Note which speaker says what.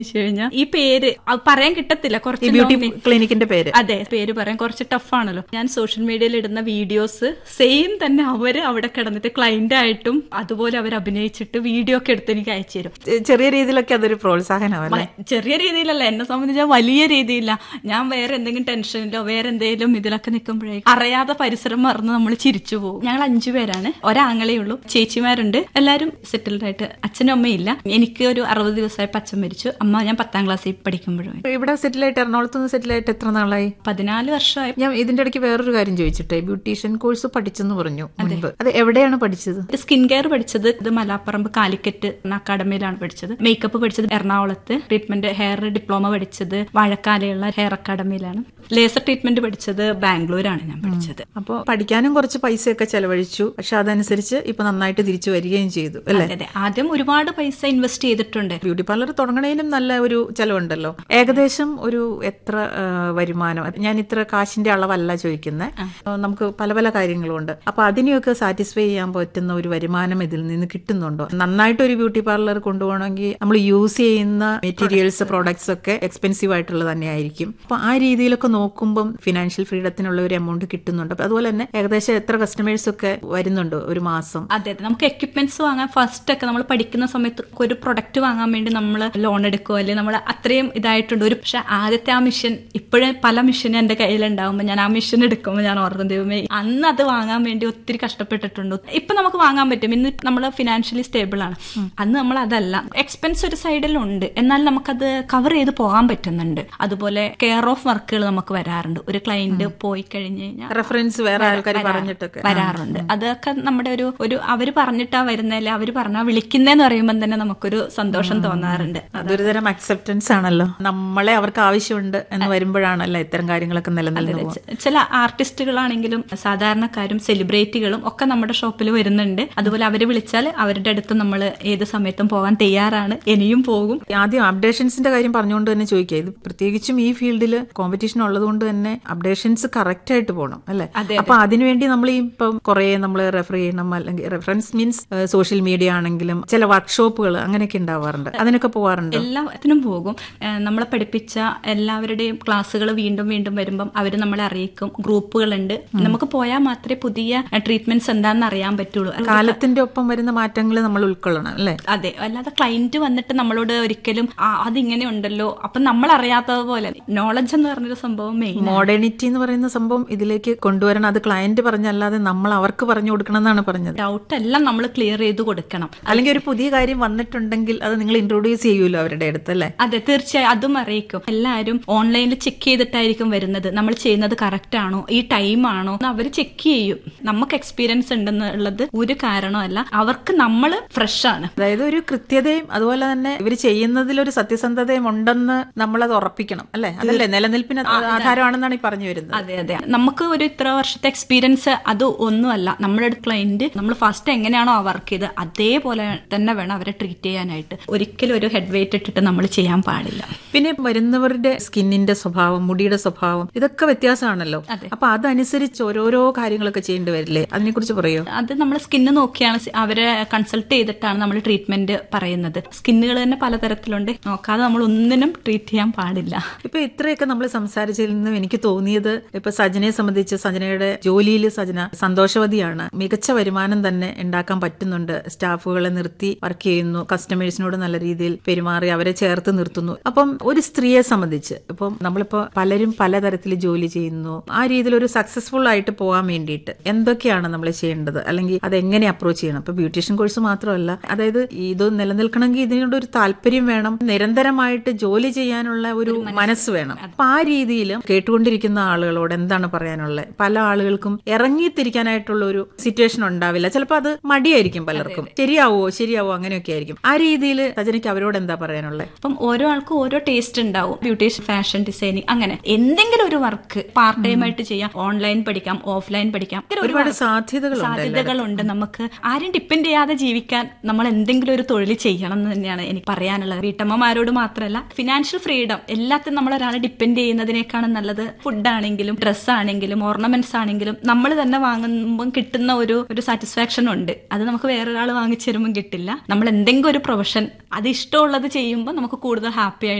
Speaker 1: വെച്ച് കഴിഞ്ഞാൽ ഈ പേര് അത് പറയാൻ കിട്ടത്തില്ല
Speaker 2: ഈ
Speaker 1: കുറച്ച്
Speaker 2: ബ്യൂട്ടി
Speaker 1: long name.
Speaker 2: ക്ലിനിക്കിന്റെ പേര്
Speaker 1: അതെ പേര് പറയാൻ കുറച്ച് ടഫാണല്ലോ ഞാൻ സോഷ്യൽ മീഡിയയിൽ ഇടുന്ന വീഡിയോസ് സെയിം തന്നെ അവര് അവിടെ കിടന്നിട്ട് ക്ലൈന്റ് ആയിട്ടും അതുപോലെ അവർ അഭിനയിച്ചിട്ട് വീഡിയോ ഒക്കെ എടുത്ത് എനിക്ക് അയച്ചു തരും
Speaker 2: ചെ- ചെറിയ രീതിയിലൊക്കെ അതൊരു പ്രോത്സാഹനമല്ലേ
Speaker 1: മ- ചെറിയ രീതിയിലല്ല എന്നെ സംബന്ധിച്ചാൽ വലിയ രീതിയില്ല ഞാൻ വേറെ എന്തെങ്കിലും ടെൻഷനിലോ വേറെ എന്തെങ്കിലും ഇതിലൊക്കെ നിൽക്കുമ്പോഴേ അറിയാതെ പരിസരം മറന്ന് നമ്മൾ ചിരിച്ചു പോകും ഞങ്ങൾ അഞ്ചു പേരാണ് ഒരാങ്ങളേ ഉള്ളൂ ചേച്ചിമാരുണ്ട് എല്ലാവരും സെറ്റിൽഡ് ആയിട്ട് അച്ഛനും അമ്മയില്ല എനിക്ക് ഒരു അറുപത് ദിവസമായപ്പോൾ അച്ഛൻ മരിച്ചു അമ്മ ഞാൻ പത്താം ക്ലാസ്സിൽ പഠിക്കുമ്പോഴും
Speaker 2: ഇവിടെ സെറ്റിലായിട്ട് എറണാകുളത്ത് നിന്ന് സെറ്റിലായിട്ട് എത്ര നാളായി
Speaker 1: പതിനാല് വർഷമായി
Speaker 2: ഞാൻ ഇതിന്റെ ഇടയ്ക്ക് വേറൊരു കാര്യം ചോദിച്ചിട്ടെ ബ്യൂട്ടീഷ്യൻ കോഴ്സ് പഠിച്ചെന്ന് പറഞ്ഞു മുൻപ് അത് എവിടെയാണ് പഠിച്ചത്
Speaker 1: സ്കിൻ കെയർ പഠിച്ചത് ഇത് മലാപ്പറമ്പ് കാലിക്കറ്റ് എന്ന അക്കാഡമിയിലാണ് പഠിച്ചത് മേക്കപ്പ് പഠിച്ചത് എറണാകുളത്ത് ട്രീറ്റ്മെന്റ് ഹെയർ ഡിപ്ലോമ പഠിച്ചത് വാഴക്കാലയുള്ള ഹെയർ അക്കാഡമിയിലാണ് ലേസർ ട്രീറ്റ്മെന്റ് പഠിച്ചത് ബാംഗ്ലൂരാണ് ഞാൻ പഠിച്ചത്
Speaker 2: അപ്പോൾ പഠിക്കാനും കുറച്ച് പൈസയൊക്കെ ചെലവഴിച്ചു പക്ഷെ അതനുസരിച്ച് ഇപ്പൊ നന്നായിട്ട് തിരിച്ചു വരികയും ചെയ്തു അല്ലേ
Speaker 1: അതെ അതെ ആദ്യം ഒരുപാട് പൈസ ഇൻവെസ്റ്റ് ചെയ്തിട്ടുണ്ട്
Speaker 2: ബ്യൂട്ടി പാർലർ തുടങ്ങണേലും നല്ല ഒരു ചെലവുണ്ടല്ലോ ഏകദേശം ഒരു എത്ര ആ, വരുമാനം ഞാൻ ഇത്ര കാശിന്റെ അളവല്ല ചോദിക്കുന്നത് നമുക്ക് പല പല കാര്യങ്ങളുണ്ട് അപ്പൊ അതിനെയൊക്കെ സാറ്റിസ്ഫൈ ചെയ്യാൻ പറ്റുന്ന ഒരു വരുമാനം ഇതിൽ നിന്ന് കിട്ടുന്നുണ്ടോ നന്നായിട്ട് ഒരു ബ്യൂട്ടി പാർലർ കൊണ്ടുപോകണമെങ്കിൽ നമ്മൾ യൂസ് ചെയ്യുന്ന മെറ്റീരിയൽസ് പ്രോഡക്ട്സ് ഒക്കെ എക്സ്പെൻസീവ് ആയിട്ടുള്ളത് തന്നെയായിരിക്കും അപ്പൊ ആ രീതിയിലൊക്കെ നോക്കുമ്പം ഫിനാൻഷ്യൽ ഫ്രീഡത്തിനുള്ള ഒരു എമൗണ്ട് കിട്ടുന്നുണ്ട് അപ്പൊ അതുപോലെ തന്നെ ഏകദേശം എത്ര കസ്റ്റമേഴ്സ് ഒക്കെ വരുന്നുണ്ട് ഒരു മാസം
Speaker 1: അതെ അതെ നമുക്ക് എക്യുപ്മെന്റ്സ് വാങ്ങാൻ ഫസ്റ്റ് ഒക്കെ നമ്മൾ പഠിക്കുന്ന സമയത്ത് ഒരു പ്രൊഡക്റ്റ് വാങ്ങാൻ വേണ്ടി നമ്മൾ ലോൺ എടുക്കുക അല്ലെങ്കിൽ നമ്മൾ അത്രയും ഇതായിട്ടുണ്ട് ഒരു പക്ഷെ ആദ്യത്തെ ആ മിഷൻ ഇപ്പോഴും പല മിഷനും എന്റെ കയ്യിലുണ്ടാവുമ്പോൾ ഞാൻ ആ മിഷൻ എടുക്കുമ്പോൾ ഞാൻ ഓർക്കും ദൈവമേ അന്ന് അത് വാങ്ങാൻ വേണ്ടി ഒത്തിരി കഷ്ടപ്പെട്ടിട്ടുണ്ട് ഇപ്പൊ നമുക്ക് വാങ്ങാൻ പറ്റും ഇന്ന് നമ്മൾ ഫിനാൻഷ്യലി സ്റ്റേബിൾ ആണ് അന്ന് നമ്മൾ അതല്ല എക്സ്പെൻസ് ഒരു സൈഡിലുണ്ട് എന്നാൽ നമുക്കത് കവർ ചെയ്ത് പോകാൻ പറ്റുന്നുണ്ട് അതുപോലെ കെയർ ഓഫ് വർക്കുകൾ നമുക്ക് വരാറുണ്ട് ഒരു ക്ലയന്റ് പോയി കഴിഞ്ഞ് കഴിഞ്ഞാൽ
Speaker 2: റെഫറൻസ് വേറെ ആൾക്കാർ പറഞ്ഞിട്ടൊക്കെ
Speaker 1: വരാറുണ്ട് അതൊക്കെ നമ്മുടെ ഒരു ഒരു അവര് പറഞ്ഞിട്ടാ വരുന്നല്ലേ അവര് പറഞ്ഞാ വിളിക്കുന്നേന്ന് പറയുമ്പോൾ തന്നെ നമുക്കൊരു സന്തോഷം തോന്നാറുണ്ട്
Speaker 2: അതൊരു തരം അക്സെപ്റ്റൻസ് ആണല്ലോ നമ്മളെ അവർക്ക് ആവശ്യമുണ്ട് എന്ന് വരുമ്പോഴാണല്ലോ ഇത്തരം കാര്യങ്ങളൊക്കെ നിലനിൽന്നു പോകുന്നത്
Speaker 1: ച- ചില ആർട്ടിസ്റ്റുകളാണെങ്കിലും സാധാരണക്കാരും സെലിബ്രിറ്റികളും ഒക്കെ നമ്മുടെ ഷോപ്പിൽ വരുന്നുണ്ട് അതുപോലെ അവര് വിളിച്ചാൽ അവരുടെ അടുത്ത് നമ്മൾ ഏത് സമയത്തും പോകാൻ തയ്യാറാണ് ഇനിയും പോകും
Speaker 2: ആദ്യം അപ്ഡേഷൻസിന്റെ കാര്യം പറഞ്ഞുകൊണ്ട് തന്നെ ചോദിക്കുക ഇത് പ്രത്യേകിച്ചും ഈ ഫീൽഡിൽ കോമ്പറ്റീഷൻ ഉള്ളതുകൊണ്ട് തന്നെ അപ്ഡേഷൻസ് കറക്റ്റ് ആയിട്ട് പോകണം അല്ലെ
Speaker 1: അതെ,
Speaker 2: അപ്പൊ അതിനുവേണ്ടി നമ്മൾ ഈ ഇപ്പം കുറെ നമ്മൾ റെഫർ ചെയ്യണം അല്ലെങ്കിൽ റെഫറൻസ് മീൻസ് സോഷ്യൽ മീഡിയ ആണെങ്കിലും ചില വർക്ക്ഷോപ്പുകൾ അങ്ങനെയൊക്കെ ഉണ്ടാവാറുണ്ട് അതിനൊക്കെ പോവാറുണ്ട്
Speaker 1: എല്ലാത്തിനും പോകും ഏഹ് നമ്മളെ പഠിപ്പിച്ച എല്ലാവരുടെയും ക്ലാസ്സുകൾ വീണ്ടും വീണ്ടും വരുമ്പം അവർ നമ്മളെ അറിയിക്കും ഗ്രൂപ്പുകളുണ്ട് നമുക്ക് പോയാൽ മാത്രമേ പുതിയ ട്രീറ്റ്മെന്റ്സ് എന്താണെന്ന് അറിയാൻ പറ്റുള്ളൂ
Speaker 2: കാലത്തിന്റെ ഒപ്പം വരുന്ന മാറ്റങ്ങൾ നമ്മൾ ഉൾക്കൊള്ളണം അല്ലെ
Speaker 1: അതെ അല്ലാതെ ക്ലയന്റ് വന്നിട്ട് നമ്മളോട് ഒരിക്കലും "ആ, അതിങ്ങനെ ഉണ്ടല്ലോ അപ്പൊ നമ്മൾ അറിയാത്തത് പോലെ നോളജ് എന്ന് പറഞ്ഞൊരു സംഭവം മെയിൻ
Speaker 2: മോഡേണിറ്റി എന്ന് പറയുന്ന സംഭവം ഇതിലേക്ക് കൊണ്ടുവരണം അത് ക്ലയന്റ് പറഞ്ഞല്ലാതെ നമ്മൾ അവർക്ക് പറഞ്ഞു കൊടുക്കണം എന്നാണ് പറഞ്ഞത്
Speaker 1: ഡൗട്ട് എല്ലാം നമ്മൾ ക്ലിയർ ചെയ്ത് കൊടുക്കണം
Speaker 2: അല്ലെങ്കിൽ ഒരു പുതിയ കാര്യം വന്നിട്ടുണ്ടെങ്കിൽ അത് നിങ്ങൾ ഇൻട്രൊഡ്യൂസ് ചെയ്യുമല്ലോ അവരുടെ അടുത്ത് അല്ലേ
Speaker 1: അതെ തീർച്ചയായും അതും അറിയിക്കും എല്ലാവരും ഓൺലൈനിൽ ചെക്ക് ചെയ്തിട്ടായിരിക്കും വരുന്നത് നമ്മൾ ചെയ്യുന്നത് കറക്റ്റ് ആണോ ഈ ടൈം ആണോ അവർ ചെക്ക് ചെയ്യും നമുക്ക് എക്സ്പീരിയൻസ് ഉണ്ടെന്നുള്ളത് ഒരു കാരണമല്ല അവർക്ക് നമ്മൾ ഫ്രഷ് ആണ്
Speaker 2: അതായത് ഒരു കൃത്യതയും അതുപോലെ തന്നെ ഇവർ ചെയ്യുന്നതിൽ ഒരു സത്യസന്ധതയും ഉണ്ടെന്ന് നമ്മളത് ഉറപ്പിക്കണം അല്ലെ അതല്ലേ നിലനിൽപ്പിന് ആധാരമാണെന്നാണ് ഈ പറഞ്ഞു വരുന്നത്
Speaker 1: അതെ അതെ നമുക്ക് ഒരു ഇത്ര വർഷത്തെ എക്സ്പീരിയൻസ് അത് ഒന്നുമല്ല നമ്മുടെ ക്ലയന്റ് നമ്മൾ ഫസ്റ്റ് എങ്ങനെയാണോ ആ വർക്ക് ചെയ്ത് അതേപോലെ തന്നെ വേണം അവരെ ട്രീറ്റ് ചെയ്യാനായിട്ട് ഒരിക്കലും ഒരു ഹെഡ് വെയിറ്റ് ഇട്ടിട്ട് നമ്മൾ ചെയ്യാൻ പാടില്ല
Speaker 2: പിന്നെ വരുന്നവരുടെ സ്കിന്നിന്റെ സ്വഭാവം മുടിയുടെ സ്വഭാവം ഇതൊക്കെ വ്യത്യാസമാണല്ലോ
Speaker 1: അതെ.
Speaker 2: അപ്പൊ അതനുസരിച്ച് ഓരോരോ കാര്യങ്ങളൊക്കെ ചെയ്യേണ്ടി വരില്ലേ അതിനെക്കുറിച്ച് പറയോ
Speaker 1: അത് നമ്മൾ സ്കിന്ന് നോക്കിയാണ് സി- അവരെ കൺസൾട്ട് ചെയ്തിട്ടാണ് നമ്മൾ ട്രീറ്റ്മെന്റ് പറയുന്നത് സ്കിന്നുകൾ തന്നെ പലതരത്തിലുണ്ട് നോക്കാതെ നമ്മൾ ഒന്നിനും ട്രീറ്റ് ചെയ്യാൻ പാടില്ല
Speaker 2: ഇപ്പൊ ഇത്രയൊക്കെ നമ്മൾ സംസാരിച്ചതിൽ നിന്നും എനിക്ക് തോന്നിയത് ഇപ്പൊ സജനയെ സംബന്ധിച്ച് സജനയുടെ ജോലിയിൽ സജന സന്തോഷവതിയാണ് മികച്ച വരുമാനം തന്നെ ഉണ്ടാക്കാൻ പറ്റുന്നുണ്ട് സ്റ്റാഫുകളെ നിർത്തി വർക്ക് ചെയ്യുന്നു കസ്റ്റമേഴ്സിനോട് നല്ല രീതിയിൽ പെരുമാറി അവരെ ചേർത്ത് നിർത്തുന്നു അപ്പം ഒരു സ്ത്രീയെ സംബന്ധിച്ച് ഇപ്പം നമ്മളിപ്പോ പലരും പലതരത്തിൽ ജോലി ചെയ്യുന്നു ആ രീതിയിൽ ഒരു സക്സസ്ഫുൾ ആയിട്ട് പോകാൻ വേണ്ടിയിട്ട് എന്തൊക്കെയാണ് നമ്മൾ ചെയ്യേണ്ടത് അല്ലെങ്കിൽ അത് എങ്ങനെ അപ്രോച്ച് ചെയ്യണം ഇപ്പൊ ബ്യൂട്ടീഷ്യൻ കോഴ്സ് മാത്രമല്ല അതായത് ഇത് നിലനിൽക്കണമെങ്കിൽ ഇതിനോട് ഒരു താല്പര്യം വേണം നിരന്തരമായിട്ട് ജോലി ചെയ്യാനുള്ള ഒരു മനസ്സ് വേണം അപ്പൊ ആ രീതിയിൽ കേട്ടുകൊണ്ടിരിക്കുന്ന ആളുകളോട് എന്താണ് പറയാനുള്ളത് പല ആളുകൾക്കും ഇറങ്ങിത്തിരിക്കാനായിട്ടുള്ള ഒരു സിറ്റുവേഷൻ ഉണ്ടാവില്ല ചിലപ്പോൾ അത് മടിയായിരിക്കും പലർക്കും ശരിയാവോ ശരിയാവോ അങ്ങനെയൊക്കെ ആയിരിക്കും ആ രീതിയിൽ സജനയ്ക്ക് അവരോട് എന്താ പറയാനുള്ളത്
Speaker 1: അപ്പം ഓരോ ആൾക്കും ഓരോ ടേസ്റ്റ് ഉണ്ടാവും ബ്യൂട്ടീഷ്യൻ ഫാഷൻ ഡിസൈനിങ് അങ്ങനെ എന്തെങ്കിലും ഒരു വർക്ക് പാർട്ട് ടൈം ആയിട്ട് ചെയ്യാം ഓൺലൈൻ പഠിക്കാം ഓഫ്ലൈൻ പഠിക്കാം ഇങ്ങനെ
Speaker 2: ഒരുപാട്
Speaker 1: work-
Speaker 2: സാധ്യതകളുണ്ട്
Speaker 1: സാധ്യതകളുണ്ട് നമുക്ക് ആരും ഡിപ്പെൻഡ് ചെയ്യാതെ ജീവിക്കാൻ നമ്മൾ എന്തെങ്കിലും ഒരു തൊഴിൽ ചെയ്യണം എന്ന് തന്നെയാണ് എനിക്ക് പറയാനുള്ളത് വീട്ടമ്മമാരോട് മാത്രമല്ല ഫിനാൻഷ്യൽ ഫ്രീഡം എല്ലാത്തിനും നമ്മൾ ഒരാളെ ഡിപ്പെൻഡ് ചെയ്യുന്നതിനേക്കാളും നല്ലത് ഫുഡ് ആണെങ്കിലും ഡ്രസ്സ് ആണെങ്കിലും ഓർണമെന്റ്സ് ആണെങ്കിലും നമ്മൾ തന്നെ വാങ്ങുമ്പോൾ കിട്ടുന്ന ഒരു ഒരു സാറ്റിസ്ഫാക്ഷൻ ഉണ്ട് അത് നമുക്ക് വേറൊരാൾ വാങ്ങിച്ചു തരുമ്പോൾ കിട്ടില്ല നമ്മൾ എന്തെങ്കിലും ഒരു പ്രൊഫഷൻ അത് ഇഷ്ടമുള്ളത് ചെയ്യുമ്പോൾ നമുക്ക് കൂടുതൽ ഹാപ്പി